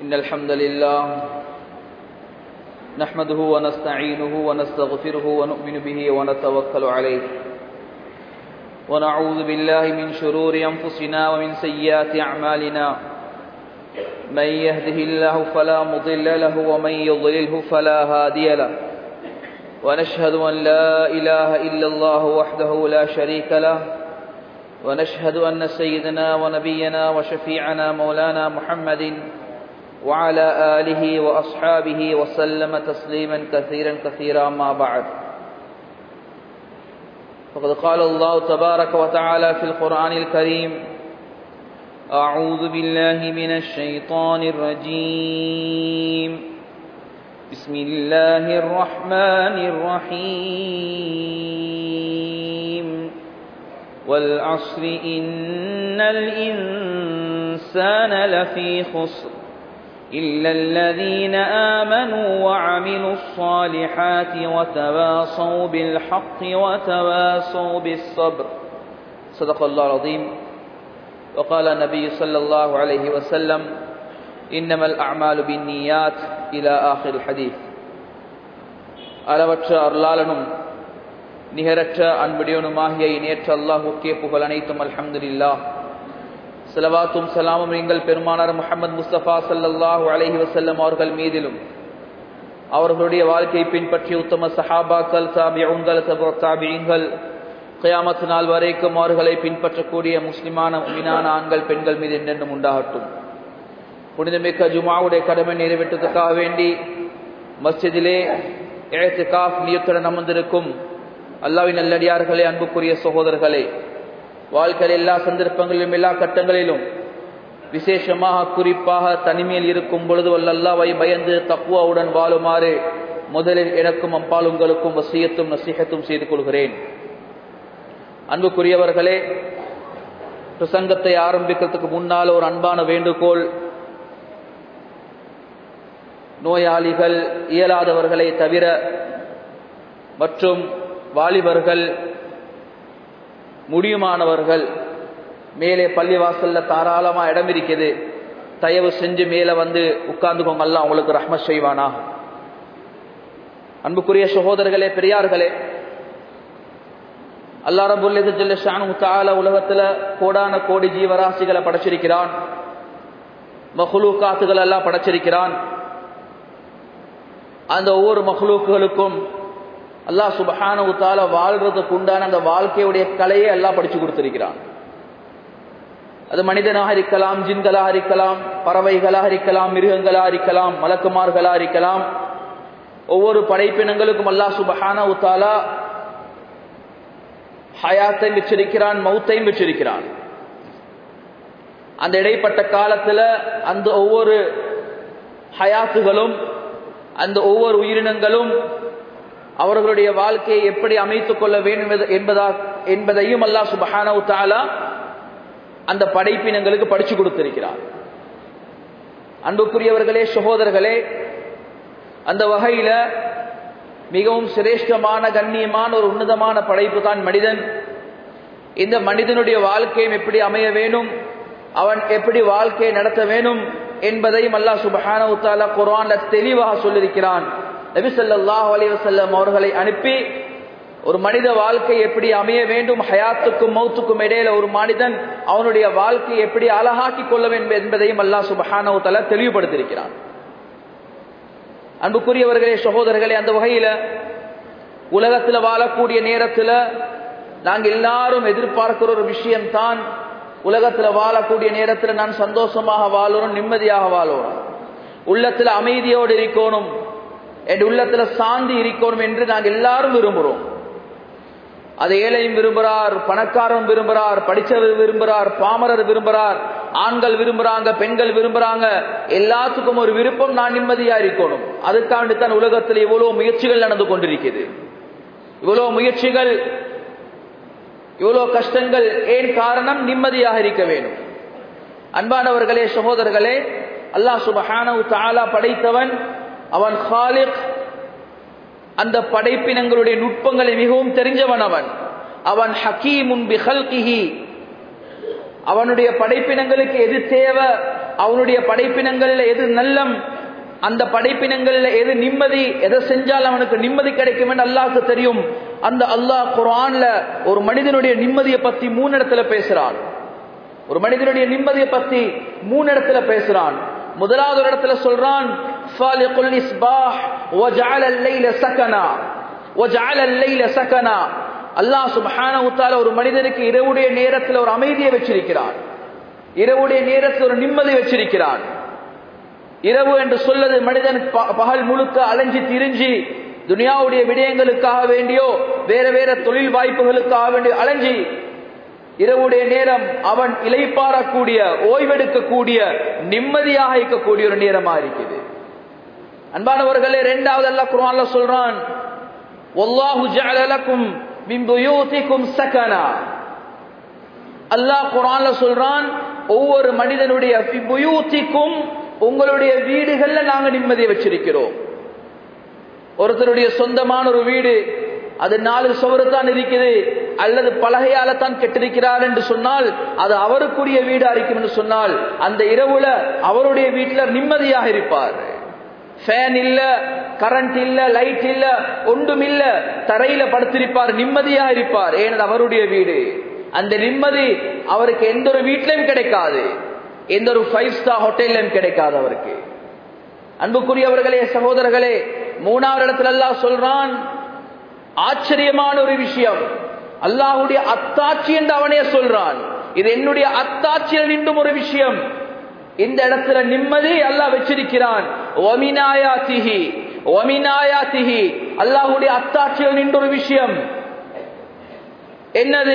إن الحمد لله نحمده ونستعينه ونستغفره ونؤمن به ونتوكل عليه ونعوذ بالله من شرور أنفسنا ومن سيئات أعمالنا من يهده الله فلا مضل له ومن يضلله فلا هادي له ونشهد أن لا إله إلا الله وحده لا شريك له ونشهد أن سيدنا ونبينا وشفيعنا مولانا محمد وعلى آله وأصحابه وسلم تسليما كثيرا كثيرا ما بعد فقد قال الله تبارك وتعالى في القرآن الكريم أعوذ بالله من الشيطان الرجيم بسم الله الرحمن الرحيم والعصر إن الإنسان لفي خسر إلا الذين آمنوا وعملوا الصالحات وتواصوا بالحق وتواصوا بالصبر صدق الله العظيم وقال النبي صلى الله عليه وسلم إنما الأعمال بالنيات إلى آخر الحديث அளவற்ற அருளாளனும் நிகரற்ற அன்புடையவனுமாகிய இணையற்ற அல்லாஹுக்கே புகழ் அனைத்தும் அல்ஹம்துலில்லா செலவாத்தும் சலாமும் எங்கள் பெருமானார் முகமது முஸ்தபா சல்லல்லாஹு அலஹி வசல்லம் அவர்கள் மீதிலும் அவர்களுடைய வாழ்க்கையை பின்பற்றி உத்தம சஹாபாக்கள் தாபியங்கள் தாபியங்கள் கயாமத்து நாள் வரைக்கும் அவர்களை பின்பற்றக்கூடிய முஸ்லிமான மீனான ஆண்கள் பெண்கள் மீது என்றென்றும் உண்டாகட்டும் புனிதமிக்க ஜுமாவுடைய கடமை நிறைவேற்றத்துக்காக வேண்டி மஸ்ஜிதிலே எழுத்து காஃப் நியத்துடன் அமர்ந்திருக்கும் அல்லாவின் நல்லடியார்களே அன்புக்குரிய சகோதரர்களே வாழ்க்கையில் எல்லா சந்தர்ப்பங்களிலும் எல்லா கட்டங்களிலும் விசேஷமாக குறிப்பாக தனிமையில் இருக்கும் பொழுது வல்லல்லாவை பயந்து தக்குவாவுடன் வாழுமாறு முதலில் எனக்கும் அப்பாலுங்களுக்கும் வசியத்தும் நசீகத்தும் செய்து கொள்கிறேன் அன்புக்குரியவர்களே பிரசங்கத்தை ஆரம்பிக்கிறதுக்கு முன்னால் ஒரு அன்பான வேண்டுகோள் நோயாளிகள் இயலாதவர்களை தவிர மற்றும் வாலிபர்கள் முடியுமானவர்கள் மேலே பள்ளிவாசல்ல தாராளமா இடம் இருக்குது தயவு செஞ்சு மேல வந்து உட்கார்ந்துக்கோங்க எல்லாம் உங்களுக்கு ரஹ்மத் செய்வானா அன்புக்குரிய சகோதரர்களே பெரியார்களே அல்லா ரபுல்லது ஜல்ல ஷானு தால உலகத்துல கோடான கோடி ஜீவராசிகளை படைச்சிருக்கிறான் மஹ்லூக்காத்துகள் எல்லாம் படைச்சிருக்கிறான் அந்த ஒவ்வொரு மஹ்லூக்குகளுக்கும் அல்லாஹ் சுபஹான உத்தால வாழ்றதுக்கு உண்டான அந்த வாழ்க்கையுடைய கலையை எல்லாம் படிச்சு கொடுத்திருக்கிறான் அது மனிதனாக இருக்கலாம் ஜின்களாக இருக்கலாம் பறவைகளாக இருக்கலாம் மிருகங்களாக இருக்கலாம் மலக்குமார்களாக இருக்கலாம் ஒவ்வொரு படைப்பினங்களுக்கும் அல்லாஹ் சுபஹான உத்தாலா ஹயாத்தையும் வச்சிருக்கிறான் மௌத்தையும் வச்சிருக்கிறான் அந்த இடைப்பட்ட காலத்துல அந்த ஒவ்வொரு ஹயாத்துகளும் அந்த ஒவ்வொரு உயிரினங்களும் அவர்களுடைய வாழ்க்கையை எப்படி அமைத்துக் கொள்ள வேண்டும் என்பதா என்பதையும் அல்லா சுபஹான தாலா அந்த படைப்பினங்களுக்கு படிச்சு கொடுத்திருக்கிறார் அன்புக்குரியவர்களே சகோதரர்களே அந்த வகையில மிகவும் சிரேஷ்டமான கண்ணியமான ஒரு உன்னதமான படைப்பு தான் மனிதன் இந்த மனிதனுடைய வாழ்க்கையும் எப்படி அமைய வேணும் அவன் எப்படி வாழ்க்கையை நடத்த வேணும் என்பதையும் அல்லா சுபஹான உத்தாலா குரான்ல தெளிவாக சொல்லியிருக்கிறான் நபி சொல்லாஹ் அலிவசல்லம் அவர்களை அனுப்பி ஒரு மனித வாழ்க்கை எப்படி அமைய வேண்டும் ஹயாத்துக்கும் மௌத்துக்கும் இடையில ஒரு மனிதன் அவனுடைய வாழ்க்கையை எப்படி அழகாக்கி கொள்ள வேண்டும் என்பதையும் அல்லாஹ் சுபஹானவத்தால தெளிவுபடுத்தியிருக்கிறான் அன்புக்குரியவர்களே சகோதரர்களே அந்த வகையில உலகத்துல வாழக்கூடிய நேரத்துல நாங்க எல்லாரும் எதிர்பார்க்கிற ஒரு விஷயம்தான் உலகத்துல வாழக்கூடிய நேரத்துல நான் சந்தோஷமாக வாழணும் நிம்மதியாக வாழணும் உள்ளத்துல அமைதியோடு இருக்கணும் என் உள்ளத்துல சாந்தி இருக்கணும் என்று நாங்கள் எல்லாரும் விரும்புகிறோம் அது ஏழையும் விரும்புகிறார் பணக்காரன் விரும்புகிறார் படித்தவர் விரும்புகிறார் பாமரர் விரும்புகிறார் ஆண்கள் விரும்புறாங்க பெண்கள் விரும்புறாங்க எல்லாத்துக்கும் ஒரு விருப்பம் நான் நிம்மதியா இருக்கணும் அதுக்காண்டி தான் உலகத்தில் இவ்வளவு முயற்சிகள் நடந்து கொண்டிருக்கிறது இவ்வளவு முயற்சிகள் இவ்வளவு கஷ்டங்கள் ஏன் காரணம் நிம்மதியாக இருக்க வேண்டும் அன்பானவர்களே சகோதரர்களே அல்லாஹ் சுபஹானு தாலா படைத்தவன் அவன் ஹாலிக் அந்த படைப்பினங்களுடைய நுட்பங்களை மிகவும் தெரிஞ்சவன் அவன் அவன் ஹக்கீமுன் பிஹல்கிஹி அவனுடைய படைப்பினங்களுக்கு எது தேவை அவனுடைய படைப்பினங்கள்ல எது நல்லம் அந்த படைப்பினங்கள்ல எது நிம்மதி எதை செஞ்சால் அவனுக்கு நிம்மதி கிடைக்கும் என்று அல்லாஹ்க்கு தெரியும் அந்த அல்லாஹ் குர்ஆன்ல ஒரு மனிதனுடைய நிம்மதியை பத்தி மூணு இடத்துல பேசுறான் ஒரு மனிதனுடைய நிம்மதியை பத்தி மூணு இடத்துல பேசுறான் முதலாவது ஒரு இடத்துல சொல்றான் ஃபாலிகுல் இஸ்பாஹ் வஜஅல அல்லைல சகனா வஜஅல அல்லைல சகனா அல்லாஹ் சுப்ஹானஹு வ தஆலா ஒரு மனிதனுக்கு இரவுடைய நேரத்தில் ஒரு அமைதியை வச்சிருக்கிறான் இரவுடைய நேரத்தில் ஒரு நிம்மதி வச்சிருக்கிறான் இரவு என்று சொல்லது மனிதன் ப- பகல் முழுக்க அலைஞ்சு திரிஞ்சு துனியாவுடைய விடயங்களுக்காக வேண்டியோ வேற வேற தொழில் வாய்ப்புகளுக்காக வேண்டியோ அலைஞ்சி இரவுடைய நேரம் அவன் இலைப்பாறக்கூடிய ஓய்வெடுக்கக்கூடிய நிம்மதியாக இருக்கக்கூடிய ஒரு நேரமா இருக்குது அன்பானவர்களே இரண்டாவது அல்லாஹ் குர்ஆன்ல சொல்றான் வல்லாஹு ஜஅல லக்கும் மின் புயூதிக்கும் சகனா அல்லாஹ் குர்ஆன்ல சொல்றான் ஒவ்வொரு மனிதனுடைய ஃபி புயூதிக்கும் உங்களுடைய வீடுகள்ல நாங்க நிம்மதியை வச்சிருக்கிறோம் ஒருத்தருடைய சொந்தமான ஒரு வீடு அது நாலு சுவரு தான் இருக்குது அல்லது பலகையால தான் கெட்டிருக்கிறார் என்று சொன்னால் அது அவருக்குரிய வீடா இருக்கும் என்று சொன்னால் அந்த இரவுல அவருடைய வீட்டுல நிம்மதியாக இருப்பார் ஃபேன் இல்ல கரண்ட் இல்ல லைட் இல்ல ஒன்றும் இல்ல தரையில படுத்திருப்பார் நிம்மதியா இருப்பார் ஏனது அவருடைய வீடு அந்த நிம்மதி அவருக்கு எந்த ஒரு வீட்லயும் கிடைக்காது எந்த ஒரு ஃபைவ் ஸ்டார் ஹோட்டல்லையும் கிடைக்காது அவருக்கு அன்புக்குரியவர்களே சகோதரர்களே மூணாவது இடத்துல அல்லாஹ் சொல்றான் ஆச்சரியமான ஒரு விஷயம் அல்லாஹ்வுடைய அத்தாட்சி என்று அவனே சொல்றான் இது என்னுடைய அத்தாட்சியில் நின்றும் ஒரு விஷயம் இந்த இடத்துல நிம்மதி அல்லாஹ் வச்சிருக்கிறான் ஒமினாயாத்திஹி ஒமினாயாத்திஹி அல்லாஹ்வுடைய அத்தாட்சியில் நின்ற ஒரு விஷயம் என்னது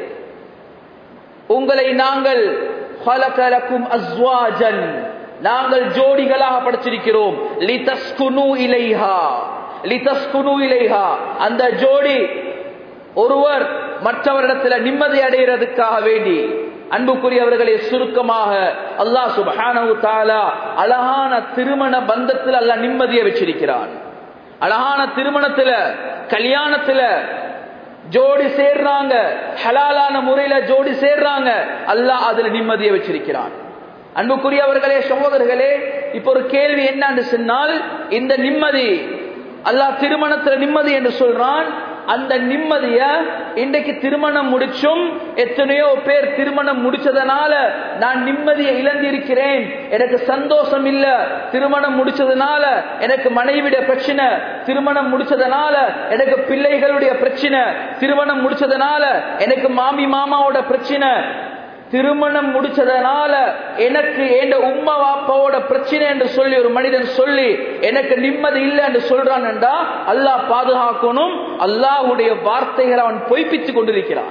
உங்களை நாங்கள் خَلَقَ لَكُمْ أَزْوَاجًا நாங்கள் ஜோடிகளாக படைச்சிருக்கிறோம் லிதஸ்குனு இலைஹா லிதஸ்குனு இலைஹா அந்த ஜோடி ஒருவர் மற்றவரிடத்தில் நிம்மதி அடைகிறதுக்காக வேண்டி அன்புக்குரியவர்களை சுருக்கமாக அல்லாஹ் சுப்ஹானஹு தஆலா அழகான திருமண பந்தத்தில் அல்லாஹ் நிம்மதியை வச்சிருக்கிறான் அழகான திருமணத்துல கல்யாணத்துல ஜோடி சேர்றாங்க ஹலாலான முறையில ஜோடி சேர்றாங்க அல்லாஹ் அதுல நிம்மதியை வச்சிருக்கிறான் அன்புக்குரியவர்களே சகோதரர்களே இப்ப ஒரு கேள்வி என்னன்னு சொன்னால் இந்த நிம்மதி அல்லாஹ் திருமணத்துல நிம்மதி என்று சொல்றான் அந்த நிம்மதிய இன்றைக்கு திருமணம் முடிச்சும் எத்தனையோ பேர் திருமணம் முடிச்சதனால நான் நிம்மதியை இழந்திருக்கிறேன் எனக்கு சந்தோஷம் இல்ல திருமணம் முடிச்சதுனால எனக்கு மனைவியுடைய பிரச்சனை திருமணம் முடிச்சதுனால எனக்கு பிள்ளைகளுடைய பிரச்சனை திருமணம் முடிச்சதுனால எனக்கு மாமி மாமாவோட பிரச்சனை திருமணம் முடிச்சதனால எனக்கு என் உம்மா வாப்பாவோட பிரச்சனை என்று சொல்லி ஒரு மனிதன் சொல்லி எனக்கு நிம்மதி இல்லை என்று சொல்றான் என்றா அல்லாஹ் பாதுகாக்கணும் அல்லாஹ்வுடைய வார்த்தைகளை அவன் பொய்ப்பித்துக் கொண்டிருக்கிறான்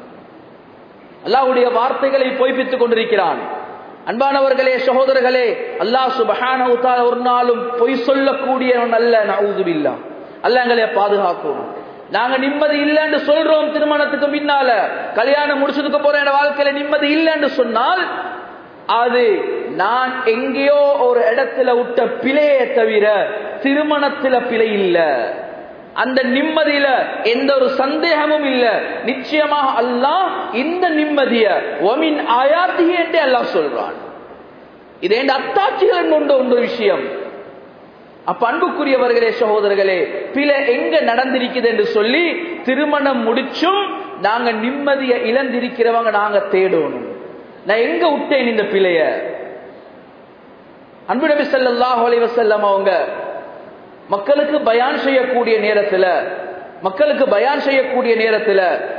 அல்லாஹ்வுடைய வார்த்தைகளை பொய்ப்பித்துக் கொண்டிருக்கிறான் அன்பானவர்களே சகோதரர்களே அல்லாஹ் சுபஹானஹு தஆலா ஒரு நாளும் பொய் சொல்லக்கூடியவன் அல்ல நவுதுபில்லா அல்லாஹ் எங்களை பாதுகாக்கணும் நாங்க நிம்மதி இல்லைன்னு சொல்றோம் திருமணத்துக்கு பின்னால கல்யாணம் முடிச்சதுக்கு போற என் வாழ்க்கையில நிம்மதி இல்லைன்னு சொன்னால் அது நான் எங்கேயோ ஒரு இடத்துல விட்ட பிழையை தவிர திருமணத்துல பிழை இல்ல அந்த நிம்மதியில எந்த ஒரு சந்தேகமும் இல்ல நிச்சயமாக அல்லாஹ் இந்த நிம்மதிய ஒமின் ஆயாத்தி என்று அல்லாஹ் சொல்றான் இது என் அத்தாட்சிகள் கொண்ட ஒன்று விஷயம் அப்ப அன்புக்குரியவர்களே சகோதரர்களே பிழை எங்க நடந்திருக்குது என்று சொல்லி திருமணம் முடிச்சும் நாங்க நிம்மதியை இழந்திருக்கிறவங்க நாங்க தேடணும் நான் எங்க விட்டேன் இந்த பிழைய அன்பு நபி ஸல்லல்லாஹு அலைஹி வஸல்லம் அவங்க மக்களுக்கு பயான் செய்யக்கூடிய நேரத்துல மக்களுக்கு பயான் செய்யக்கூடிய நேரத்துல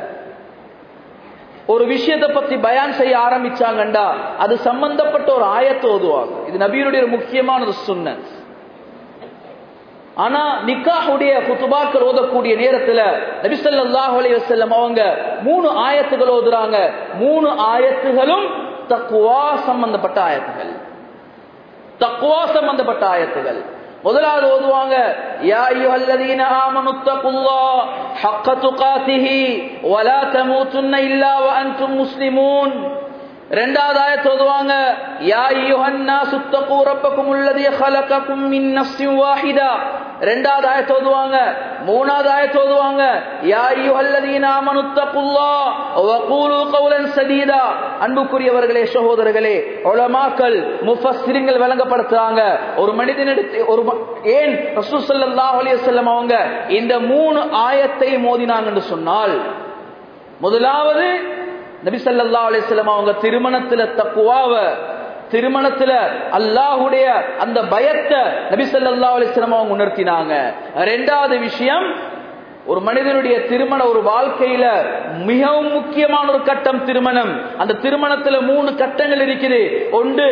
ஒரு விஷயத்தை பத்தி பயான் செய்ய ஆரம்பிச்சாங்கண்டா அது சம்பந்தப்பட்ட ஒரு ஆயத்தை ஓதுவாங்க இது நபியுடைய ஒரு முக்கியமான ஒரு சுன்னத் ஆனா நிக்காஹுடைய குத்துபாக்கள் ஓதக்கூடிய நேரத்துல நபி ஸல்லல்லாஹு அலைஹி வஸல்லம் அவங்க மூணு ஆயத்துகள் ஓதுறாங்க மூணு ஆயத்துகளும் தக்வா சம்பந்தப்பட்ட ஆயத்துகள் தக்வா சம்பந்தப்பட்ட ஆயத்துகள் முதலாவது ஓதுவாங்க யா அய்யுஹல்லதீன ஆமனு தக்குல்லாஹ் ஹக்க துகாத்திஹி வலா தமூதுன்ன இல்லா வ அன்தும் முஸ்லிமூன் இரண்டாவது ஆயத் ஓதுவாங்க யா அய்யுஹன்னா சுத்தகூ ரப்பக்கும் உள்ளதி خلقكم من نفس واحده இரண்டாவது ஆயத் ஓதுவாங்க மூணாவது ஆயத் ஓதுவாங்க யா அய்யுஹல்லதீன ஆமனு தக்குல்லாஹ் வகூலு கௌலன் சதீதா அன்புக்குரியவர்களே சகோதரர்களே உலமாக்கள் முஃபஸ்ஸிரின்கள் விளங்கப்படுத்துறாங்க ஒரு மனிதனிடத்தை ஒரு ம- ஏன் ரசூல் ஸல்லல்லாஹு அலைஹி வஸல்லம் அவங்க இந்த மூணு ஆயத்தை மோதினாங்கன்னு சொன்னால் முதலாவது நபி ஸல்லல்லாஹு அலைஹி வஸல்லம் அவங்க திருமணத்துல தக்குவாவ திருமணத்துல அல்லாஹ்வுடைய அந்த பயத்தை நபி ஸல்லல்லாஹு அலைஹி வஸல்லம் அவங்க உணர்த்தினாங்க இரண்டாவது விஷயம் ஒரு மனிதனுடைய திருமண ஒரு வாழ்க்கையில மிகவும் முக்கியமான ஒரு கட்டம் திருமணம் அந்த திருமணத்துல மூணு கட்டங்கள் இருக்குது ஒன்று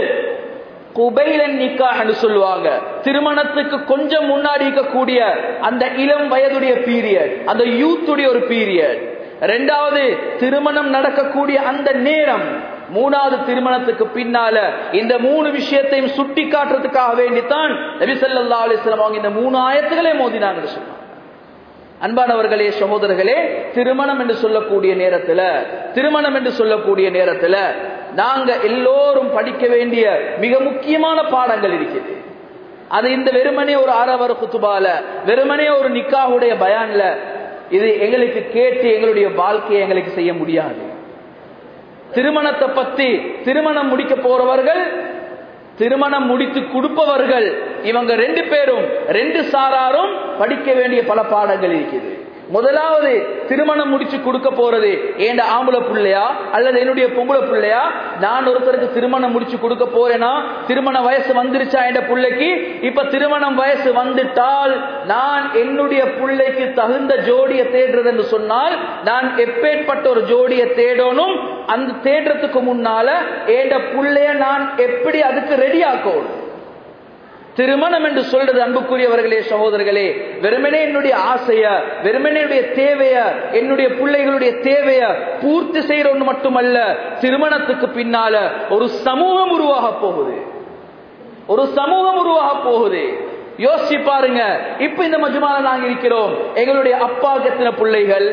குபைலன் நிக்காஹ்னு சொல்லுவாங்க திருமணத்துக்கு கொஞ்சம் முன்னாடி இருக்கக்கூடிய அந்த இளம் வயதுடைய பீரியட் அந்த யூத்துடைய ஒரு பீரியட் ரெண்டாவது திருமணம் நடக்கக்கூடிய அந்த நேரம் மூணாவது திருமணத்துக்கு பின்னால இந்த மூணு விஷயத்தையும் சுட்டி காட்டுறதுக்காக வேண்டித்தான் நபி ஸல்லல்லாஹு அலைஹி வஸல்லம் அவங்க இந்த மூணு ஆயத்துகளே மோதினாங்கன்னு சொன்னாங்க அன்பானவர்களே சகோதரர்களே திருமணம் என்று சொல்லக்கூடிய நேரத்துல திருமணம் என்று சொல்லக்கூடிய நேரத்துல நாங்க எல்லோரும் படிக்க வேண்டிய மிக முக்கியமான பாடங்கள் இருக்குது அது இந்த வெறுமனே ஒரு ஆரவர குத்துபால வெறுமனே ஒரு நிக்காவுடைய பயான்ல இது எங்களுக்கு கேட்டு எங்களுடைய வாழ்க்கையை எங்களுக்கு செய்ய முடியாது திருமணத்தை பத்தி திருமணம் முடிக்க போறவர்கள் திருமணம் முடித்து கொடுப்பவர்கள் இவங்க ரெண்டு பேரும் ரெண்டு சாராரும் படிக்க வேண்டிய பல பாடங்கள் இருக்குது முதலாவது திருமணம் முடிச்சு கொடுக்க போறது ஏண்ட ஆம்பளை புள்ளையா அல்லது என்னுடைய பொம்பளை புள்ளையா நான் ஒருத்தருக்கு திருமணம் முடிச்சு கொடுக்க போறேனா திருமண வயசு வந்துருச்சா என்ற புள்ளைக்கு இப்ப திருமணம் வயசு வந்துட்டால் நான் என்னுடைய புள்ளைக்கு தகுந்த ஜோடியை தேடுறது என்று சொன்னால் நான் எப்பேற்பட்ட ஒரு ஜோடியை தேடணும் அந்த தேடுறதுக்கு முன்னால ஏண்ட புள்ளைய நான் எப்படி அதுக்கு ரெடி ஆக்கணும் திருமணம் என்று சொல்றது அன்புக்குரியவர்களே சகோதரர்களே வெறுமனே என்னுடைய ஆசைய வெறுமனே என்னுடைய தேவைய என்னுடைய பிள்ளைகளுடைய தேவைய பூர்த்தி செய்யற ஒன்று மட்டுமல்ல திருமணத்துக்கு பின்னால ஒரு சமூகம் உருவாக போகுது ஒரு சமூகம் உருவாக போகுது யோசிச்சு பாருங்க இப்ப இந்த மஜ்மால நாங்க இருக்கிறோம் எங்களுடைய அப்பாவுக்கு எத்தனை பிள்ளைகள்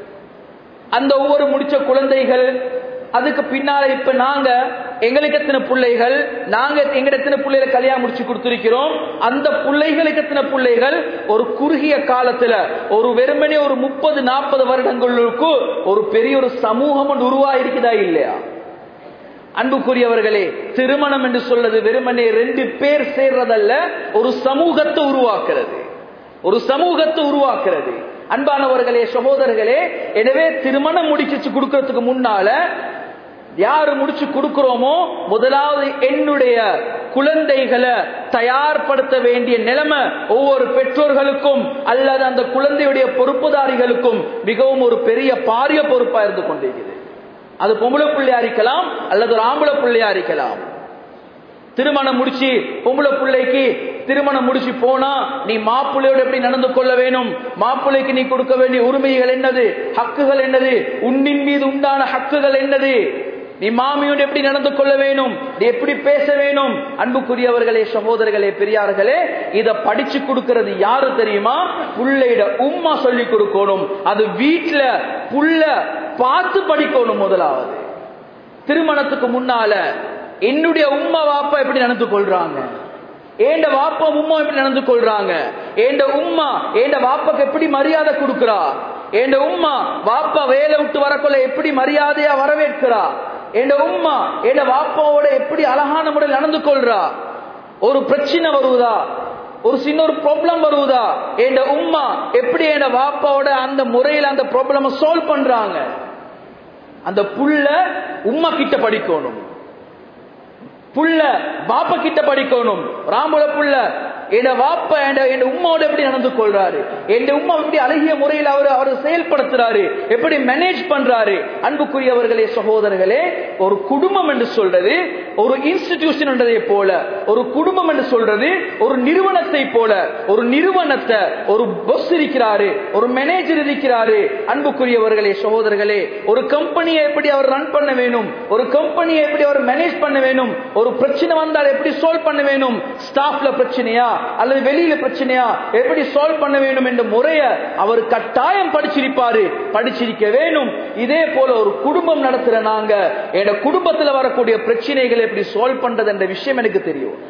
அந்த ஒவ்வொரு முடிச்ச குழந்தைகள் அதுக்கு பின்னால இப்ப நாங்க எங்களுக்கு எத்தனை பிள்ளைகள் நாங்க எங்க எத்தனை பிள்ளைகளை கல்யாணம் முடிச்சு கொடுத்திருக்கிறோம் அந்த பிள்ளைகளுக்கு எத்தனை பிள்ளைகள் ஒரு குறுகிய காலத்துல ஒரு வெறுமனே ஒரு முப்பது நாற்பது வருடங்களுக்கு ஒரு பெரிய ஒரு சமூகம் ஒன்று உருவாயிருக்குதா இல்லையா அன்புக்குரியவர்களே திருமணம் என்று சொல்றது வெறுமனே ரெண்டு பேர் சேர்றதல்ல ஒரு சமூகத்தை உருவாக்குறது ஒரு சமூகத்தை உருவாக்குறது அன்பானவர்களே சகோதரர்களே எனவே திருமணம் முடிச்சு கொடுக்கறதுக்கு முன்னால யாரு முடிச்சு கொடுக்கிறோமோ முதலாவது என்னுடைய குழந்தைகளை தயார்படுத்த வேண்டிய நிலைமை ஒவ்வொரு பெற்றோர்களுக்கும் அல்லது அந்த குழந்தையுடைய பொறுப்புதாரிகளுக்கும் மிகவும் ஒரு பெரிய பாரிய பொறுப்பா இருந்து கொண்டிருக்கிறது அது பொம்பளை பிள்ளையா இருக்கலாம் அல்லது ஒரு ஆம்பளை பிள்ளையா இருக்கலாம் திருமணம் முடிச்சு பொம்பளை பிள்ளைக்கு திருமணம் முடிச்சு போனா நீ மாப்பிள்ளையோட எப்படி நடந்து கொள்ள வேணும் மாப்பிள்ளைக்கு நீ கொடுக்க வேண்டிய உரிமைகள் என்னது ஹக்குகள் என்னது உன்னின் மீது உண்டான ஹக்குகள் என்னது நீ மாமியோடு எப்படி நடந்து கொள்ள வேணும் நீ எப்படி பேச வேணும் அன்புக்குரியவர்களே சகோதரர்களே பெரியார்களே இத படிச்சு கொடுக்கிறது யாரு தெரியுமா புள்ளையிட உம்மா சொல்லி கொடுக்கணும் அது வீட்டுல புள்ள பார்த்து படிக்கணும் முதலாவது திருமணத்துக்கு முன்னால என்னுடைய உம்மா வாப்பா எப்படி நடந்து கொள்றாங்க ஏண்ட வாப்பா உம்மா எப்படி நடந்து கொள்றாங்க ஏண்ட உம்மா ஏண்ட வாப்பாக்கு எப்படி மரியாதை கொடுக்கிறா ஏண்ட உம்மா வாப்பா வேலை விட்டு வரக்குள்ள எப்படி மரியாதையா வரவேற்கிறா ஏண்ட உம்மா ஏண்ட வாப்பாவோட எப்படி அழகான முறையில் நடந்து கொள்றா ஒரு பிரச்சனை வருவதா ஒரு சின்ன ஒரு ப்ராப்ளம் வருவதா என் உம்மா எப்படி என் வாப்பாவோட அந்த முறையில் அந்த ப்ராப்ளம் சால்வ் பண்றாங்க அந்த புள்ள உம்மா கிட்ட படிக்கணும் புள்ள பாப்ப கிட்ட படிக்கணும் ராம்புல புள்ள என் வாப்ப என் உம்மாவோட எப்படி நடந்து கொள்றாரு என் உம்மா எப்படி அழகிய முறையில் அவர் அவர் செயல்படுத்துறாரு எப்படி மேனேஜ் பண்றாரு அன்புக்குரியவர்களே சகோதரர்களே ஒரு குடும்பம் என்று சொல்றது ஒரு இன்ஸ்டிடியூஷன் என்றதை போல ஒரு குடும்பம் என்று சொல்றது ஒரு நிறுவனத்தை போல ஒரு நிறுவனத்தை ஒரு பொஸ் இருக்கிறாரு ஒரு மேனேஜர் இருக்கிறாரு அன்புக்குரியவர்களே சகோதரர்களே ஒரு கம்பெனியை எப்படி அவர் ரன் பண்ண வேணும் ஒரு கம்பெனியை எப்படி அவர் மேனேஜ் பண்ண வேணும் ஒரு பிரச்சனை வந்தால் எப்படி சால்வ் பண்ண வேணும் ஸ்டாஃப்ல பிரச்சனையா அல்லது வெளியில பிரச்சனையா எப்படி சால்வ் பண்ண வேண்டும் என்ற முறைய அவர் கட்டாயம் படிச்சிருப்பாரு படிச்சிருக்க வேணும் இதே போல ஒரு குடும்பம் நடத்துற நாங்க என் குடும்பத்துல வரக்கூடிய பிரச்சனைகளை எப்படி சால்வ் பண்றது என்ற விஷயம் எனக்கு தெரியும்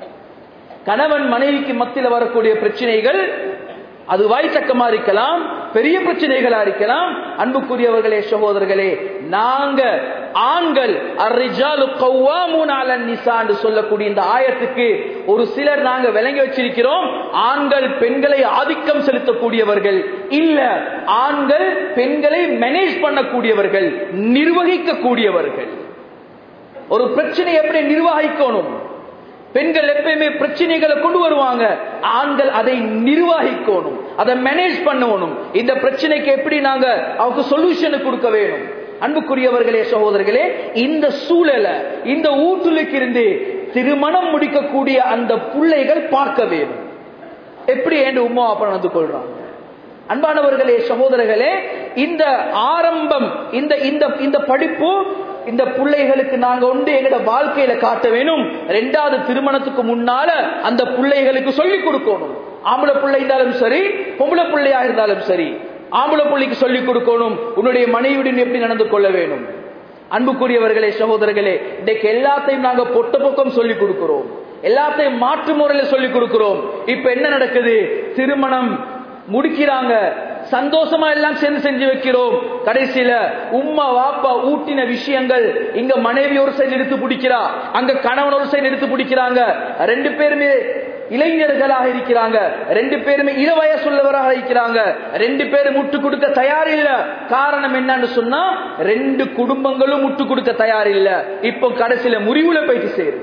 கணவன் மனைவிக்கு மத்தியில் வரக்கூடிய பிரச்சனைகள் அது வாய்ச்சக்கமா இருக்கலாம் பெரிய பிரச்சனைகளா இருக்கலாம் அன்புக்குரியவர்களே சகோதரர்களே நாங்க ஆண்கள் அர்ரிஜாலு கவ்வாமூன் அலன் நிசா என்று சொல்லக்கூடிய இந்த ஆயத்துக்கு ஒரு சிலர் நாங்க விளங்கி வச்சிருக்கிறோம் ஆண்கள் பெண்களை ஆதிக்கம் செலுத்தக்கூடியவர்கள் இல்ல ஆண்கள் பெண்களை மேனேஜ் பண்ணக்கூடியவர்கள் நிர்வகிக்கக்கூடியவர்கள் ஒரு பிரச்சனை எப்படி நிர்வகிக்கணும் பெண்கள் எப்பயுமே பிரச்சனைகளை கொண்டு வருவாங்க ஆண்கள் அதை நிர்வகிக்கணும் அதை மேனேஜ் பண்ணணும் இந்த பிரச்சனைக்கு எப்படி நாங்க அவருக்கு சொல்யூஷன் கொடுக்க வேணும் அன்புக்குரியவர்களே சகோதரர்களே இந்த சூழலை இந்த ஊட்டுலுக்கு இருந்து திருமணம் முடிக்கக்கூடிய அந்த பிள்ளைகள் பார்க்க வேணும் எப்படி என்று உமா அப்பா நடந்து கொள்றாங்க அன்பானவர்களே சகோதரர்களே இந்த ஆரம்பம் இந்த இந்த இந்த படிப்பு இந்த பிள்ளைகளுக்கு நாங்க உண்டு எங்கட வாழ்க்கையில காட்ட வேணும் ரெண்டாவது திருமணத்துக்கு முன்னால அந்த பிள்ளைகளுக்கு சொல்லிக் கொடுக்கணும் ஆம்பளை பிள்ளை இருந்தாலும் சரி பொம்பளை பிள்ளையா இருந்தாலும் சரி ஆம்பளை பிள்ளைக்கு சொல்லிக் கொடுக்கணும் உன்னுடைய மனைவியுடன் எப்படி நடந்து கொள்ள வேணும் அன்புக்குரியவர்களே சகோதரர்களே இன்றைக்கு எல்லாத்தையும் நாங்க பொட்ட பக்கம் சொல்லிக் கொடுக்கிறோம் எல்லாத்தையும் மாற்று முறையில சொல்லிக் கொடுக்கிறோம் இப்ப என்ன நடக்குது திருமணம் முடிக்கிறாங்க சந்தோஷமா எல்லாம் சேர்ந்து செஞ்சு வைக்கிறோம் கடைசியில உம்மா வாப்பா ஊட்டின விஷயங்கள் இங்க மனைவி ஒரு சைடு எடுத்து பிடிக்கிறா அங்க கணவன் ஒரு சைடு எடுத்து பிடிக்கிறாங்க ரெண்டு பேருமே இளைஞர்களாக இருக்கிறாங்க ரெண்டு பேருமே இள வயசுள்ளவராக இருக்கிறாங்க ரெண்டு பேரும் முட்டு கொடுக்க தயார் இல்ல காரணம் என்னன்னு சொன்னா ரெண்டு குடும்பங்களும் முட்டு கொடுக்க தயார் இல்ல இப்போ கடைசியில முறிவுல போயிட்டு சேரும்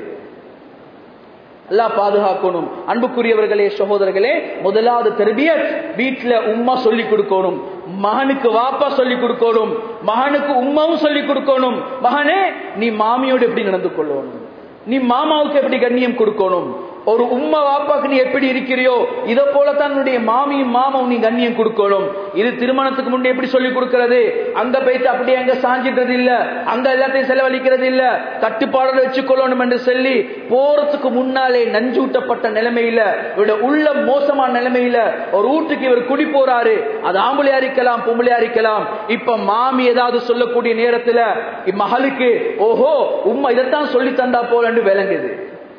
எல்லாம் பாதுகாக்கணும் அன்புக்குரியவர்களே சகோதரர்களே முதலாவது தெர்பியத் வீட்டுல உம்மா சொல்லி கொடுக்கணும் மகனுக்கு வாப்பா சொல்லி கொடுக்கணும் மகனுக்கு உம்மாவும் சொல்லி கொடுக்கணும் மகனே நீ மாமியோடு எப்படி நடந்து கொள்ளணும் நீ மாமாவுக்கு எப்படி கண்ணியம் கொடுக்கணும் ஒரு உம்மா வாப்பாக்கு நீ எப்படி இருக்கிறியோ இதை போலத்தான் உன்னுடைய மாமியும் மாமாவும் நீ கண்ணியம் கொடுக்கணும் இது திருமணத்துக்கு முன்னே எப்படி சொல்லி கொடுக்கிறது அங்க போயிட்டு அப்படியே அங்க சாஞ்சிடுறது இல்ல அங்க எல்லாத்தையும் செலவழிக்கிறது இல்ல கட்டுப்பாடுல வச்சுக்கொள்ளணும் என்று சொல்லி போறதுக்கு முன்னாலே நஞ்சூட்டப்பட்ட நிலைமையில இவருடைய உள்ள மோசமான நிலைமையில ஒரு வீட்டுக்கு இவர் குடி போறாரு அது ஆம்பளையா இருக்கலாம் பொம்பளையா இருக்கலாம் இப்ப மாமி ஏதாவது சொல்லக்கூடிய நேரத்துல இம்மகளுக்கு ஓஹோ உம்மா இதைத்தான் சொல்லி தந்தா போலன்னு விளங்குது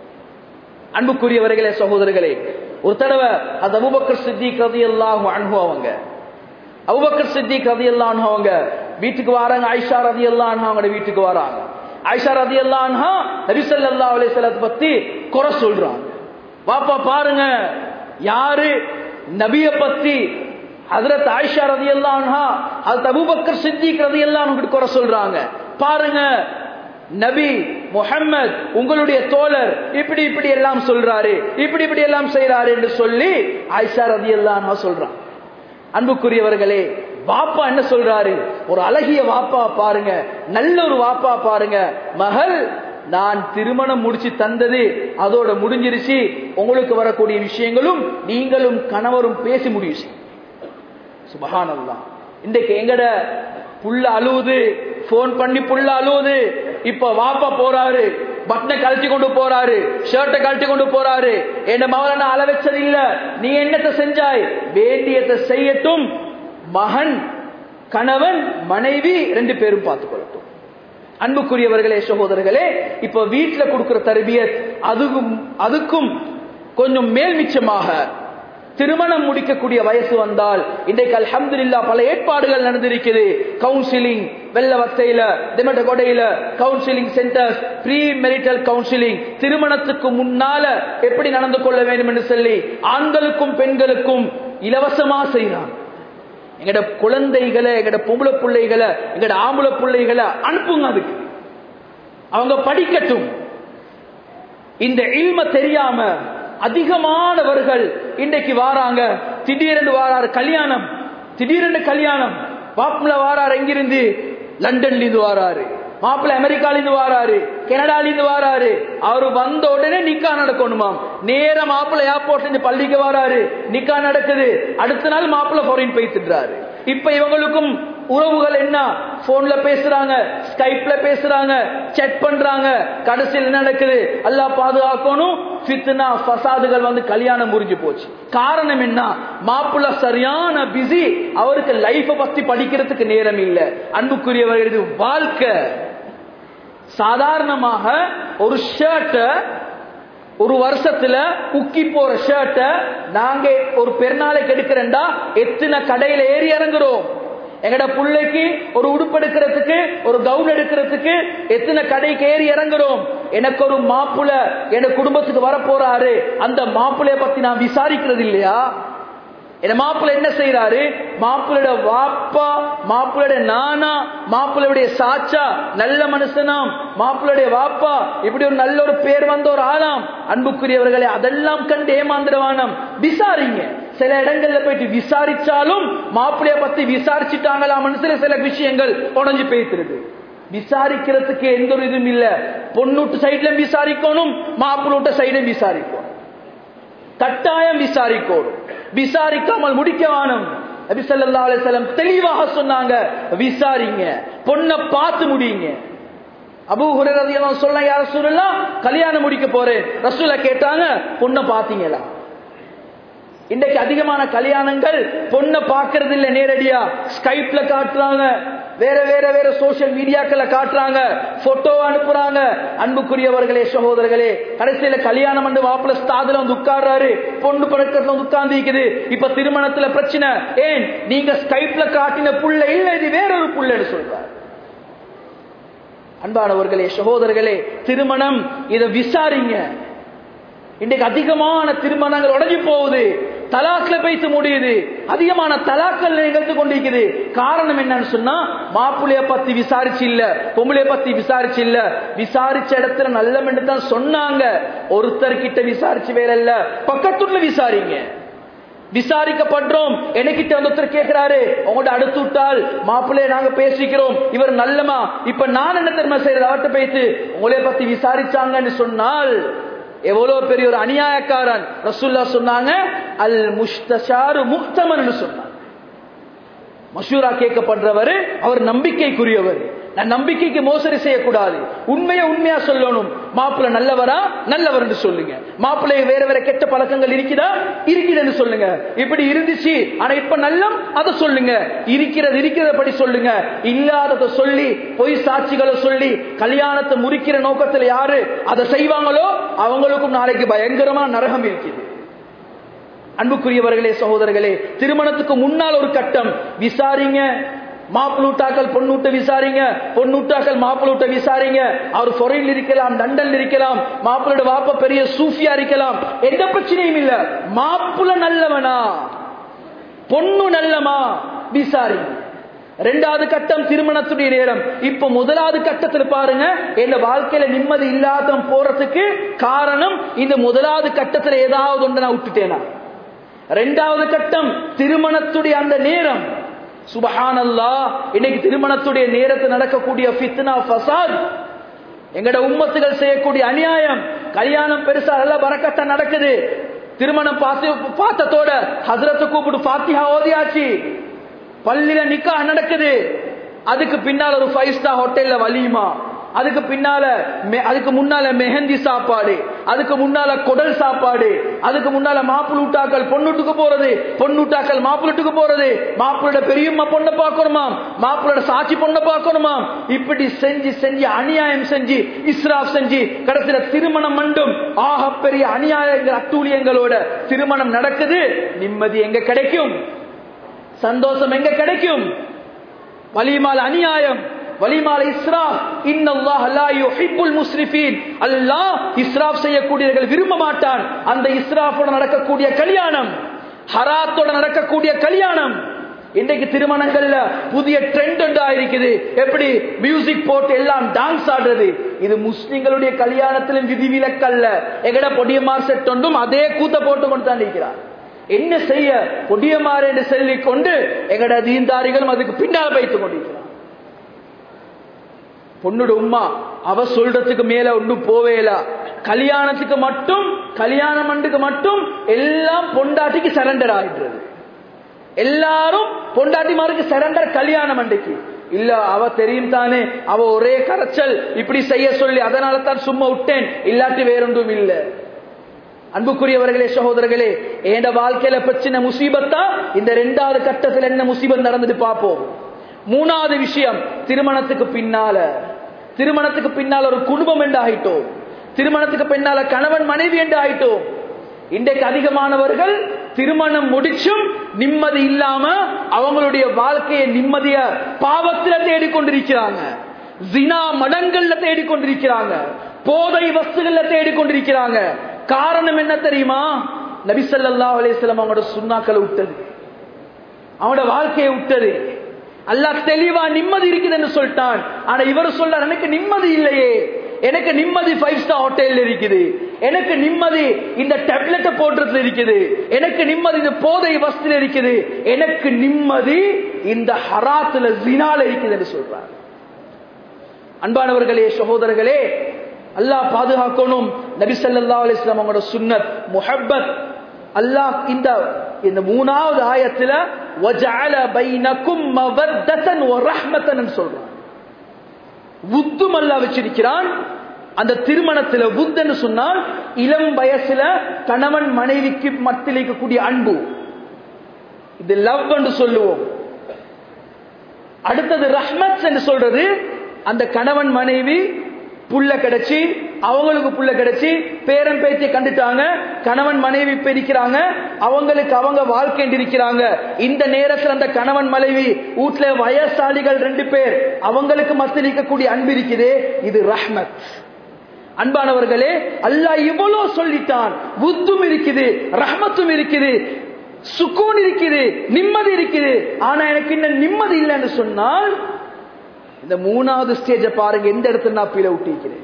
அன்புக்குரியவர்களே சகோதரர்களே ஒரு தடவை அது அபுபக்கர் சித்திக் ரதி எல்லாம் அவங்க அபுபக்கர் சித்திக் ரதி எல்லாம் அவங்க வீட்டுக்கு வராங்க ஐஷா ரதி எல்லாம் அவங்க வீட்டுக்கு வராங்க ஐஷா ரதி எல்லாம் நபிசல்லா அலிசல்லத்தை பத்தி குறை சொல்றாங்க வாப்பா பாருங்க யாரு நபிய பத்தி ஹதரத் ஆயிஷா ரதி எல்லாம் அது அபுபக்கர் சித்திக் ரதி எல்லாம் குறை சொல்றாங்க பாருங்க நபி முஹம்மத் உங்களுடைய தோழர் இப்படி இப்படி எல்லாம் சொல்றாரு இப்படி இப்படி எல்லாம் செய்யறாரு என்று சொல்லி ஆயிஷா ரதி எல்லாம் சொல்றான் அன்புக்குரியவர்களே வாப்பா என்ன சொல்றாரு ஒரு அழகிய வாப்பா பாருங்க நல்ல ஒரு வாப்பா பாருங்க மகள் நான் திருமணம் முடிச்சு தந்தது அதோட முடிஞ்சிருச்சு உங்களுக்கு வரக்கூடிய விஷயங்களும் நீங்களும் கணவரும் பேசி முடிச்சு சுபகானல்லாம் இன்றைக்கு எங்கட புள்ள அழுவுது போன் பண்ணி புள்ள அழுவுது இப்ப வாப்பா போறாரு பட்டனை கழட்டி கொண்டு போறாரு ஷர்ட்டை கழட்டி கொண்டு போறாரு என்ன மகன அள வச்சது இல்ல நீ என்னத்தை செஞ்சாய் வேண்டியதை செய்யட்டும் மகன் கணவன் மனைவி ரெண்டு பேரும் பார்த்துக் கொள்ளட்டும் அன்புக்குரியவர்களே சகோதரர்களே இப்ப வீட்டுல கொடுக்கிற தரபியத் அதுக்கும் அதுக்கும் கொஞ்சம் மேல் மிச்சமாக திருமணம் முடிக்கக்கூடிய வயசு வந்தால் இன்றைக்கு அல்ஹம்துலில்லா பல ஏற்பாடுகள் நடந்திருக்குது கவுன்சிலிங் வெள்ள வத்தையில திமட்ட கொடையில counselling centres pre marital counselling திருமணத்துக்கு முன்னால எப்படி நடந்து கொள்ள வேண்டும் என்று சொல்லி ஆண்களுக்கும் பெண்களுக்கும் இலவசமா செய்யறாங்க எங்கட குழந்தைகளை எங்கட பொம்பளை பிள்ளைகளை எங்கட ஆம்பளை பிள்ளைகளை அனுப்புங்க அதுக்கு அவங்க படிக்கட்டும் இந்த இல்ம தெரியாம அதிகமானவர்கள் இன்றைக்கு வாராங்க திடீரென்று வாராரு கல்யாணம் திடீரென்று கல்யாணம் பாப்புல வாராரு எங்கிருந்து லண்டன்ல இருந்து வாராரு மாப்பிள்ள அமெரிக்கால இருந்து வாராரு கனடால இருந்து வாராரு அவரு வந்த உடனே நிக்கா நடக்கணுமாம் நேர மாப்பிள்ள ஏர்போர்ட்ல இருந்து பள்ளிக்கு வாராரு நிக்கா நடக்குது அடுத்த நாள் மாப்பிள்ள ஃபாரின் போய்த்துறாரு இப்ப இவங்களுக்கும் உறவுகள் என்ன போன்ல பேசுறாங்க ஸ்கைப்ல பேசுறாங்க செட் பண்றாங்க கடைசியில் என்ன நடக்குது அல்லாஹ் பாதுகாக்கணும் ஃபித்னா ஃபசாதுகள் வந்து கல்யாணம் முறிஞ்சு போச்சு காரணம் என்ன மாப்பிள்ள சரியான பிஸி அவருக்கு லைஃப பத்தி படிக்கிறதுக்கு நேரம் இல்ல அன்புக்குரியவர்கள் இது வாழ்க்கை சாதாரணமாக ஒரு ஷர்ட்ட ஒரு வருஷத்துல உக்கி போற ஷர்ட்ட நாங்க ஒரு பெருநாளைக்கு எடுக்கிறேன்டா எத்தனை கடையில ஏறி இறங்குறோம் எங்கட பிள்ளைக்கு ஒரு உடுப்பு எடுக்கிறதுக்கு ஒரு கவுன் எடுக்கிறதுக்கு எத்தனை கடைக்கு ஏறி இறங்குறோம் எனக்கு ஒரு மாப்பிள்ள என் குடும்பத்துக்கு வர போறாரு அந்த மாப்பிள்ளைய பத்தி நான் விசாரிக்கிறது இல்லையா என்ன மாப்பிள்ள என்ன செய்யறாரு மாப்பிள்ளையோட வாப்பா மாப்பிள்ளையோட நானா மாப்பிள்ளையுடைய சாச்சா நல்ல மனுஷனாம் மாப்பிள்ளையுடைய வாப்பா இப்படி ஒரு நல்ல ஒரு பேர் வந்த ஒரு ஆளாம் அன்புக்குரியவர்களே அதெல்லாம் கண்டு ஏமாந்துடவானம் விசாரிங்க சில இடங்கள்ல போயிட்டு விசாரிச்சாலும் மாப்பிள்ளைய பத்தி விசாரிச்சுட்டாங்களா மனசுல சில விஷயங்கள் உடஞ்சு போய்த்திருக்கு விசாரிக்கிறதுக்கு எந்த ஒரு இதுவும் இல்ல பொண்ணுட்டு சைட்ல விசாரிக்கணும் மாப்பிள்ளூட்ட சைடும் விசாரிக்கணும் கட்டாயம் விசாரிக்கணும் விசாரிக்காமல் முடிக்க வானம் நபி ஸல்லல்லாஹு அலைஹி வஸல்லம் தெளிவாக சொன்னாங்க விசாரிங்க பொண்ணை பார்த்து முடியுங்க அபூ ஹுரைரா ரலியல்லாஹு சொல்ல யார ரசூலுல்லாஹ் கல்யாணம் முடிக்க போறேன் ரசூல கேட்டாங்க பொண்ணை பாத்தீங்களா இன்றைக்கு அதிகமான கல்யாணங்கள் பொண்ணை பாக்குறது இல்ல நேரடியா ஸ்கைப்ல காட்டுறாங்க வேற வேற வேற சோசியல் மீடியாக்களை காட்டுறாங்க போட்டோ அனுப்புறாங்க அன்புக்குரியவர்களே சகோதரர்களே கடைசியில கல்யாணம் வந்து வாப்புல ஸ்தாதுல வந்து உட்கார்றாரு பொண்ணு பழக்கத்துல வந்து உட்கார்ந்து இருக்குது இப்ப திருமணத்துல பிரச்சனை ஏன் நீங்க ஸ்கைப்ல காட்டின புள்ள இல்ல இது வேறொரு புள்ளன்னு சொல்றாரு அன்பானவர்களே சகோதரர்களே திருமணம் இதை விசாரிங்க இன்றைக்கு அதிகமான திருமணங்கள் உடஞ்சி போகுது தலாக்ல பேச முடியுது அதிகமான தலாக்கள் நிகழ்ந்து கொண்டிருக்குது காரணம் என்னன்னு சொன்னா மாப்பிள்ளைய பத்தி விசாரிச்சு இல்ல பொம்பளைய பத்தி விசாரிச்சு இல்ல விசாரிச்ச இடத்துல நல்ல தான் சொன்னாங்க ஒருத்தர் கிட்ட விசாரிச்சு வேற இல்ல பக்கத்துல விசாரிங்க விசாரிக்கப்படுறோம் எனக்கிட்ட வந்து ஒருத்தர் கேட்கிறாரு உங்கள்ட்ட அடுத்து விட்டால் மாப்பிள்ளைய நாங்க பேசிக்கிறோம் இவர் நல்லமா இப்ப நான் என்ன தெரியுமா செய்யறது அவர்கிட்ட பேசி உங்களைய பத்தி விசாரிச்சாங்கன்னு சொன்னால் எவ்வளவு பெரிய ஒரு அநியாயக்காரன் ரசுல்லா சொன்னாங்க அல் முஸ்தஷாரு முக்தமன் சொன்னாங்க மஷூரா கேட்கப்படுறவர் அவர் நம்பிக்கைக்குரியவர் நான் நம்பிக்கைக்கு மோசடி செய்யக்கூடாது உண்மையை உண்மையா சொல்லணும் மாப்பிள்ள நல்லவரா நல்லவர் என்று சொல்லுங்க மாப்பிள்ளை வேற வேற கெட்ட பழக்கங்கள் இருக்குதா இருக்குதுன்னு சொல்லுங்க இப்படி இருந்துச்சு ஆனா இப்ப நல்லம் அதை சொல்லுங்க இருக்கிறது இருக்கிறத படி சொல்லுங்க இல்லாததை சொல்லி பொய் சாட்சிகளை சொல்லி கல்யாணத்தை முறிக்கிற நோக்கத்துல யாரு அதை செய்வாங்களோ அவங்களுக்கும் நாளைக்கு பயங்கரமா நரகம் இருக்குது அன்புக்குரியவர்களே சகோதரர்களே திருமணத்துக்கு முன்னால் ஒரு கட்டம் விசாரிங்க மாப்பிளூட்டாக்கள் பொண்ணூட்ட விசாரிங்க பொண்ணூட்டாக்கள் மாப்பிளூட்ட விசாரிங்க அவர் பொறையில் இருக்கலாம் லண்டன் இருக்கலாம் மாப்பிளோட வாப்ப பெரிய சூஃபியா இருக்கலாம் எந்த பிரச்சனையும் இல்ல மாப்பிள்ள நல்லவனா பொண்ணு நல்லமா விசாரிங்க ரெண்டாவது கட்டம் திருமணத்துடைய நேரம் இப்ப முதலாவது கட்டத்தில் பாருங்க என் வாழ்க்கையில நிம்மதி இல்லாத போறதுக்கு காரணம் இந்த முதலாவது கட்டத்தில் ஏதாவது ஒன்று நான் விட்டுட்டேனா ரெண்டாவது கட்டம் திருமணத்துடைய அந்த நேரம் சுபஹானல்லா இன்னைக்கு திருமணத்துடைய நேரத்தில் நடக்கக்கூடிய ஃபித்னா ஃபசாத் எங்கட உம்மத்துகள் செய்யக்கூடிய அநியாயம் கல்யாணம் பெருசா நல்ல பறக்கத்தா நடக்குது திருமணம் பார்த்து பார்த்தத்தோட ஹசரத்து கூப்பிடு பாத்தியா ஓதியாச்சு பள்ளியில நிக்கா நடக்குது அதுக்கு பின்னால் ஒரு ஃபைவ் ஸ்டார் ஹோட்டல்ல வலியுமா அதுக்கு பின்னால அதுக்கு முன்னால மெஹந்தி சாப்பாடு அதுக்கு முன்னால குடல் சாப்பாடு அதுக்கு முன்னால மாப்பிளூட்டாக்கள் பொண்ணுட்டுக்கு போறது பொண்ணுட்டாக்கள் மாப்பிளுட்டுக்கு போறது மாப்பிளோட பெரியம்மா பொண்ணை பார்க்கணுமாம் மாப்பிளோட சாட்சி பொண்ணை பார்க்கணுமாம் இப்படி செஞ்சு செஞ்சு அநியாயம் செஞ்சு இஸ்ராப் செஞ்சு கடைசியில திருமணம் மண்டும் ஆக பெரிய அநியாயங்கள் அட்டூழியங்களோட திருமணம் நடக்குது நிம்மதி எங்க கிடைக்கும் சந்தோஷம் எங்க கிடைக்கும் வலிமால் அநியாயம் வலிமால இஸ்ராப் இன்னல்லாஹ் லா யுஹிப்புல் முஸ்ரிஃபீன் அல்லாஹ் இஸ்ராப் செய்யக்கூடியவர்கள் விரும்ப மாட்டான் அந்த இஸ்ராஃபோட நடக்கக்கூடிய கல்யாணம் ஹராத்தோட நடக்கக்கூடிய கல்யாணம் இன்றைக்கு திருமணங்கள்ல புதிய ட்ரெண்ட் ஒன்றா இருக்குது எப்படி மியூசிக் போட்டு எல்லாம் டான்ஸ் ஆடுறது இது முஸ்லிம்களுடைய கல்யாணத்திலும் விதிவிலக்கல்ல எங்கட பொடியமார் செட் ஒன்றும் அதே கூத்த போட்டு கொண்டு தான் இருக்கிறார் என்ன செய்ய பொடியமாறு என்று சொல்லிக் கொண்டு எங்கட தீந்தாரிகளும் அதுக்கு பின்னால் வைத்துக் கொண்டிருக்கிறார் பொண்ணுட உம்மா அவ சொல்றதுக்கு மேல ஒன்றும் போவேல கல்யாணத்துக்கு மட்டும் கல்யாண மண்டுக்கு மட்டும் எல்லாம் பொண்டாட்டிக்கு சரண்டர் ஆகிடுறது எல்லாரும் பொண்டாட்டிமாருக்கு சரண்டர் கல்யாணம் அன்றைக்கு இல்ல அவ தெரியும் தானே அவ ஒரே கரைச்சல் இப்படி செய்ய சொல்லி அதனால தான் சும்மா விட்டேன் இல்லாட்டி வேறொன்றும் இல்ல அன்புக்குரியவர்களே சகோதரர்களே என் வாழ்க்கையில பிரச்சனை முசீபத்தா இந்த ரெண்டாவது கட்டத்தில் என்ன முசீபத் நடந்துட்டு பார்ப்போம் மூணாவது விஷயம் திருமணத்துக்கு பின்னால திருமணத்துக்கு பின்னால் ஒரு குடும்பம் என்று ஆயிட்டோம் திருமணத்துக்கு பின்னால கணவன் மனைவி என்று ஆயிட்டோம் இன்றைக்கு அதிகமானவர்கள் திருமணம் முடிச்சும் நிம்மதி இல்லாம அவங்களுடைய வாழ்க்கையை நிம்மதிய பாவத்தில தேடிக்கொண்டிருக்கிறாங்க ஜினா மடங்கள்ல தேடிக்கொண்டிருக்கிறாங்க போதை வஸ்துகள்ல தேடிக்கொண்டிருக்கிறாங்க காரணம் என்ன தெரியுமா நபிசல்லா அலிஸ்லாம் அவங்களோட சுண்ணாக்களை விட்டது அவனோட வாழ்க்கையை விட்டது அல்லாஹ் தெளிவா நிம்மதி இருக்குதுன்னு சொல்லிட்டான் ஆனா இவர் சொல்றார் எனக்கு நிம்மதி இல்லையே எனக்கு நிம்மதி ஃபைவ் ஸ்டார் ஹோட்டல் இருக்குது எனக்கு நிம்மதி இந்த டேப்லெட் போடுறதுல இருக்குது எனக்கு நிம்மதி இந்த போதை வஸ்துல இருக்குது எனக்கு நிம்மதி இந்த ஹராத்துல ஜினால இருக்குதுன்னு சொல்றார் அன்பானவர்களே சகோதரர்களே அல்லாஹ் பாதுகாக்கணும் நபி ஸல்லல்லாஹு அலைஹி வஸல்லம் அவங்களோட சுன்னத் முஹப்பத் அல்லாஹ் இந்த இந்த மூணாவது ஆயத்துல வஜஅல பைனக்கும் மவத்தன் வ ரஹ்மத்தன் சொல்றான் உத்தும் அல்லாஹ் வச்சிருக்கிறான் அந்த திருமணத்துல புத்தன்னு சொன்னால் இளம் வயசுல கணவன் மனைவிக்கு மத்தியில் இருக்கக்கூடிய அன்பு இது லவ் என்று சொல்லுவோம் அடுத்தது ரஹ்மத் என்று சொல்றது அந்த கணவன் மனைவி புள்ள கிடைச்சி அவங்களுக்கு புள்ள கிடைச்சி பேரன் பேச்சை கண்டுட்டாங்க கணவன் மனைவி பிரிக்கிறாங்க அவங்களுக்கு அவங்க வாழ்க்கை இருக்கிறாங்க இந்த நேரத்தில் அந்த கணவன் மனைவி வீட்டுல வயசாளிகள் ரெண்டு பேர் அவங்களுக்கு மத்தியில் இருக்கக்கூடிய அன்பு இருக்குது இது ரஹ்மத் அன்பானவர்களே அல்லாஹ் இவ்வளவு சொல்லிட்டான் புத்தும் இருக்குது ரஹ்மத்தும் இருக்குது சுக்கூன் இருக்குது நிம்மதி இருக்குது ஆனா எனக்கு இன்னும் நிம்மதி இல்லைன்னு சொன்னால் இந்த மூணாவது ஸ்டேஜ பாருங்க எந்த இடத்துல நான் பீல விட்டிருக்கிறேன்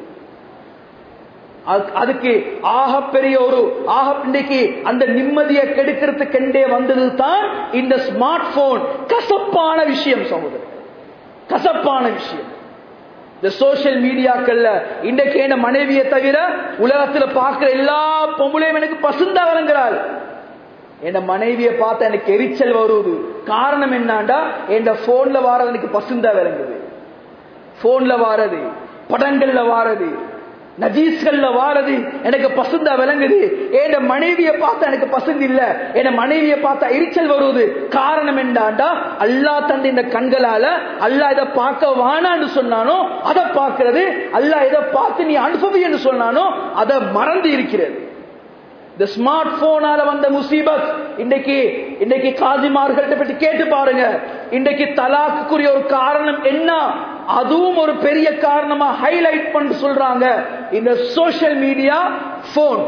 அதுக்கு ஆக பெரிய ஒரு ஆக இன்னைக்கு அந்த நிம்மதியை கெடுக்கிறதுக்கெண்டே வந்தது தான் இந்த ஸ்மார்ட் போன் கசப்பான விஷயம் சகோதரர் கசப்பான விஷயம் இந்த சோசியல் மீடியாக்கள்ல இன்றைக்கு என்ன மனைவியை தவிர உலகத்துல பார்க்கிற எல்லா பொம்பளையும் எனக்கு பசுந்தா விளங்குறாள் என் மனைவியை பார்த்தா எனக்கு எரிச்சல் வருவது காரணம் என்னாண்டா என் போன்ல வாரது எனக்கு பசுந்தா விளங்குது போன்ல வாரது படங்கள்ல வாரது நஜீஸ்கள்ல வாரது எனக்கு பசுந்தா விளங்குது என் மனைவியை பார்த்தா எனக்கு பசுந்து இல்ல என் மனைவியை பார்த்தா எரிச்சல் வருவது காரணம் என்னண்டா அல்லா தந்த இந்த கண்களால அல்லா இதை பார்க்க வானான்னு சொன்னானோ அதை பார்க்கிறது அல்லா இதை பார்த்து நீ அனுபவி என்று சொன்னானோ அதை மறந்து இருக்கிறது இந்த ஸ்மார்ட் போனால வந்த முசீபத் இன்னைக்கு இன்னைக்கு காதிமார்கள்ட்ட பற்றி கேட்டு பாருங்க இன்னைக்கு தலாக்குரிய ஒரு காரணம் என்ன அதுவும் ஒரு பெரிய காரணமா ஹைலைட் பண்ணி சொல்றாங்க இந்த சோசியல் மீடியா போன்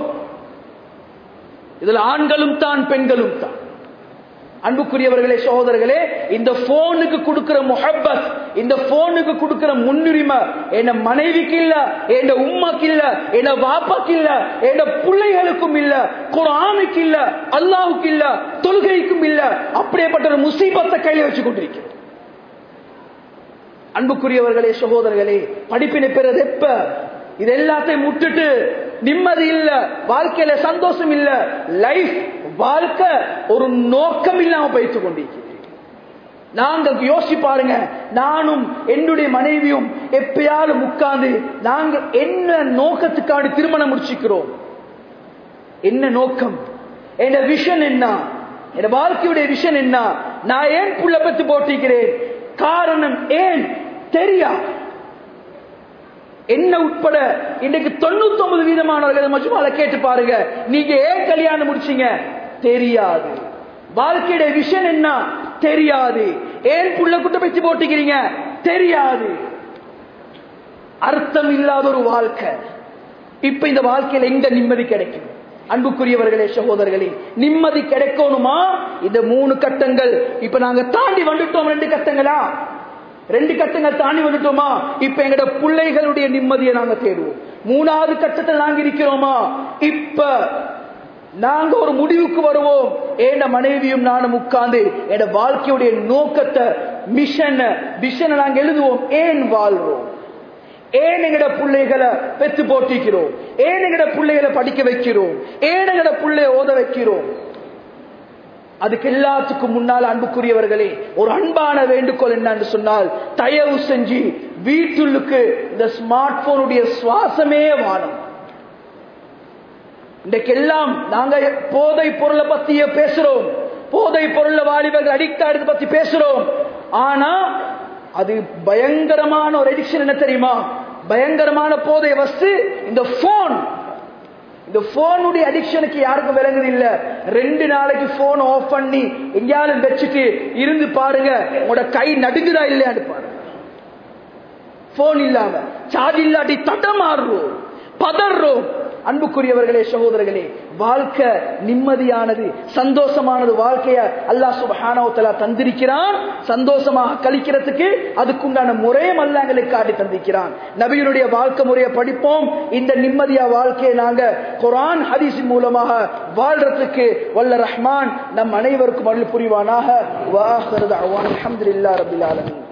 இதுல ஆண்களும் தான் பெண்களும் தான் அன்புக்குரியவர்களே சகோதரர்களே இந்த போனுக்கு கொடுக்கிற முஹப்பத் இந்த போனுக்கு கொடுக்கிற முன்னுரிமை என்ன மனைவிக்கு இல்ல என்ன உம்மாக்கு இல்ல என்ன வாப்பாக்கு இல்ல என்ன பிள்ளைகளுக்கும் இல்ல குரானுக்கு இல்ல அல்லாவுக்கு இல்ல தொழுகைக்கும் இல்ல அப்படியேப்பட்ட ஒரு முசீபத்தை கையில வச்சு கொண்டிருக்கிறோம் அன்புக்குரியவர்களே சகோதரர்களே படிப்பினை பெறது எப்ப இது எல்லாத்தையும் முட்டுட்டு நிம்மதி இல்ல வாழ்க்கையில சந்தோஷம் இல்ல லைஃப் வாழ்க்கை ஒரு நோக்கம் இல்லாம பயிற்சி கொண்டிருக்கிறது நாங்க யோசி பாருங்க நானும் என்னுடைய மனைவியும் எப்பயாவது உட்கார்ந்து நாங்க என்ன நோக்கத்துக்கான திருமணம் முடிச்சுக்கிறோம் என்ன நோக்கம் என்ன விஷன் என்ன என் வாழ்க்கையுடைய விஷன் என்ன நான் ஏன் புள்ள பத்து போட்டிருக்கிறேன் காரணம் ஏன் தெரியா என்ன உட்பட இன்னைக்கு தொண்ணூத்தி ஒன்பது வீதமானவர்கள் மஜ்மால கேட்டு பாருங்க நீங்க ஏன் கல்யாணம் முடிச்சீங்க தெரியாது வாழ்க்கையுடைய விஷன் என்ன தெரியாது ஏன் புள்ள குட்ட பச்சு போட்டுக்கிறீங்க தெரியாது அர்த்தம் இல்லாத ஒரு வாழ்க்கை இப்ப இந்த வாழ்க்கையில எங்க நிம்மதி கிடைக்கும் அன்புக்குரியவர்களே சகோதரர்களே நிம்மதி கிடைக்கணுமா இந்த மூணு கட்டங்கள் இப்ப நாங்க தாண்டி வந்துட்டோம் ரெண்டு கட்டங்களா ரெண்டு கட்டங்கள் தாண்டி வந்துட்டோமா இப்ப எங்கட பிள்ளைகளுடைய நிம்மதியை நாங்க தேடுவோம் மூணாவது கட்டத்தில் நாங்க இருக்கிறோமா இப்ப நாங்க ஒரு முடிவுக்கு வருவோம் ஏண்ட மனைவியும் நானும் உட்கார்ந்து என் வாழ்க்கையுடைய நோக்கத்தை மிஷன் மிஷனை நாங்க எழுதுவோம் ஏன் வாழ்றோம் ஏன் எங்கட பிள்ளைகளை பெத்து போட்டிக்கிறோம் ஏன் எங்கட பிள்ளைகளை படிக்க வைக்கிறோம் ஏன் எங்கட பிள்ளைய ஓத வைக்கிறோம் அதுக்கு எல்லாத்துக்கும் முன்னால் அன்புக்குரியவர்களே ஒரு அன்பான வேண்டுகோள் என்னன்னு சொன்னால் தயவு செஞ்சு வீட்டுள்ளுக்கு இந்த ஸ்மார்ட் போனுடைய சுவாசமே வானம் இன்றைக்கெல்லாம் நாங்க போதை பொருளை பத்திய பேசுறோம் போதை பொருள வாலிபர்கள் அடிக்ட் ஆடுறது பத்தி பேசுறோம் ஆனா அது பயங்கரமான ஒரு அடிக்ஷன் என்ன தெரியுமா பயங்கரமான போதை வஸ்து இந்த போன் இந்த போனுடைய அடிக்ஷனுக்கு யாருக்கும் விளங்குது இல்ல ரெண்டு நாளைக்கு போன் ஆஃப் பண்ணி எங்கேயாலும் வச்சுட்டு இருந்து பாருங்க உங்களோட கை நடுங்குதா இல்லையான்னு பாருங்க போன் இல்லாம சார்ஜ் இல்லாட்டி தடமாறுறோம் பதறோம் அன்புக்குரியவர்களே சகோதரர்களே வாழ்க்கை நிம்மதியானது சந்தோஷமானது வாழ்க்கைய அல்லாஹ் சுபஹானவத்தலா தந்திருக்கிறான் சந்தோஷமாக கழிக்கிறதுக்கு அதுக்குண்டான முறையும் அல்ல எங்களுக்கு காட்டி தந்திருக்கிறான் நபியினுடைய வாழ்க்கை முறையை படிப்போம் இந்த நிம்மதியா வாழ்க்கையை நாங்க குரான் ஹதீஸின் மூலமாக வாழ்றதுக்கு வல்ல ரஹ்மான் நம் அனைவருக்கும் அருள் புரிவானாக வாஹரது அவான் அஹமதுல்லா ரபில் ஆலமின்